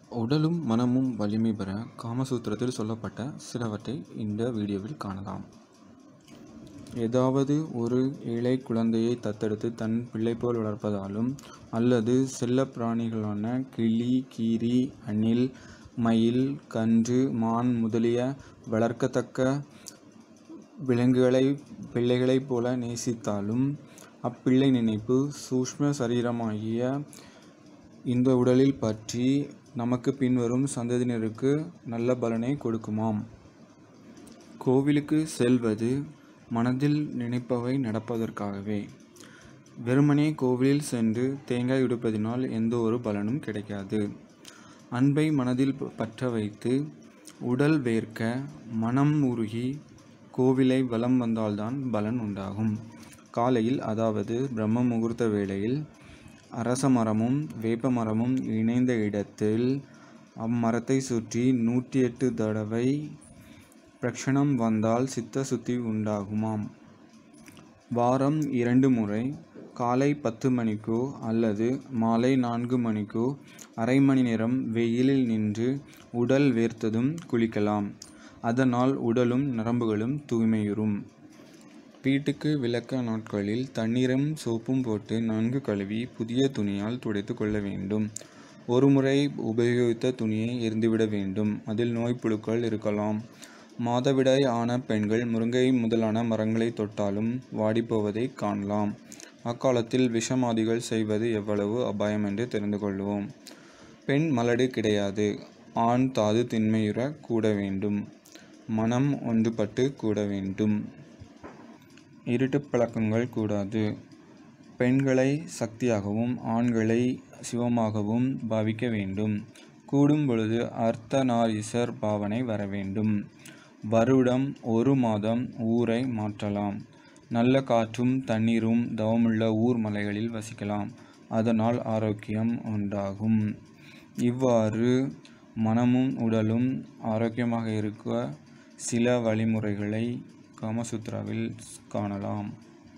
உடலும் மனமும் வலிமை பெற காமசூத்திரத்தில் சொல்லப்பட்ட சிலவற்றை இந்த வீடியோவில் காணலாம் ஏதாவது ஒரு ஏழை குழந்தையை தத்தெடுத்து தன் பிள்ளை போல் வளர்ப்பதாலும் அல்லது செல்லப் பிராணிகளான கிளி கீரி அணில் மயில் கன்று மான் முதலிய வளர்க்கத்தக்க விலங்குகளை பிள்ளைகளைப் போல நேசித்தாலும் அப்பிள்ளை நினைப்பு சூஷ்ம சரீரமாகிய இந்த உடலில் பற்றி நமக்கு பின்வரும் சந்ததியினருக்கு நல்ல பலனை கொடுக்குமாம் கோவிலுக்கு செல்வது மனதில் நினைப்பவை நடப்பதற்காகவே வெறுமனே கோவிலில் சென்று தேங்காய் உடைப்பதினால் எந்த ஒரு பலனும் கிடைக்காது அன்பை மனதில் பற்ற வைத்து உடல் வேர்க்க மனம் உருகி கோவிலை வலம் வந்தால்தான் பலன் உண்டாகும் காலையில் அதாவது பிரம்ம முகூர்த்த வேளையில் அரச மரமும் வேப்ப மரமும் இணைந்த இடத்தில் அம்மரத்தை சுற்றி நூற்றி எட்டு தடவை பிரக்ஷணம் வந்தால் சித்த சுத்தி உண்டாகுமாம் வாரம் இரண்டு முறை காலை பத்து மணிக்கோ அல்லது மாலை நான்கு மணிக்கோ அரை மணி நேரம் வெயிலில் நின்று உடல் வேர்த்ததும் குளிக்கலாம் அதனால் உடலும் நரம்புகளும் தூய்மையுறும் வீட்டுக்கு விளக்க நாட்களில் தண்ணீரும் சோப்பும் போட்டு நன்கு கழுவி புதிய துணியால் துடைத்து கொள்ள வேண்டும் ஒரு முறை உபயோகித்த துணியை எரிந்துவிட வேண்டும் அதில் நோய்ப்புழுக்கள் இருக்கலாம் மாதவிடாய் ஆன பெண்கள் முருங்கை முதலான மரங்களை தொட்டாலும் வாடிப்போவதை காணலாம் அக்காலத்தில் விஷமாதிகள் செய்வது எவ்வளவு அபாயம் என்று தெரிந்து கொள்வோம் பெண் மலடு கிடையாது ஆண் தாது திண்மையுற கூட வேண்டும் மனம் ஒன்றுபட்டு கூட வேண்டும் இருட்டு பழக்கங்கள் கூடாது பெண்களை சக்தியாகவும் ஆண்களை சிவமாகவும் பாவிக்க வேண்டும் கூடும் பொழுது அர்த்தநாரீசர் பாவனை வர வேண்டும் வருடம் ஒரு மாதம் ஊரை மாற்றலாம் நல்ல காற்றும் தண்ணீரும் தவமுள்ள ஊர் மலைகளில் வசிக்கலாம் அதனால் ஆரோக்கியம் உண்டாகும் இவ்வாறு மனமும் உடலும் ஆரோக்கியமாக இருக்க சில வழிமுறைகளை காமசூத்ராவில் காணலாம்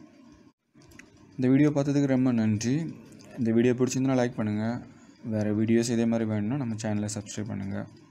இந்த வீடியோ பார்த்ததுக்கு ரொம்ப நன்றி இந்த வீடியோ பிடிச்சிருந்தா லைக் பண்ணுங்கள் வேறு வீடியோஸ் இதே மாதிரி வேணும்னா நம்ம சேனலை சப்ஸ்கிரைப் பண்ணுங்கள்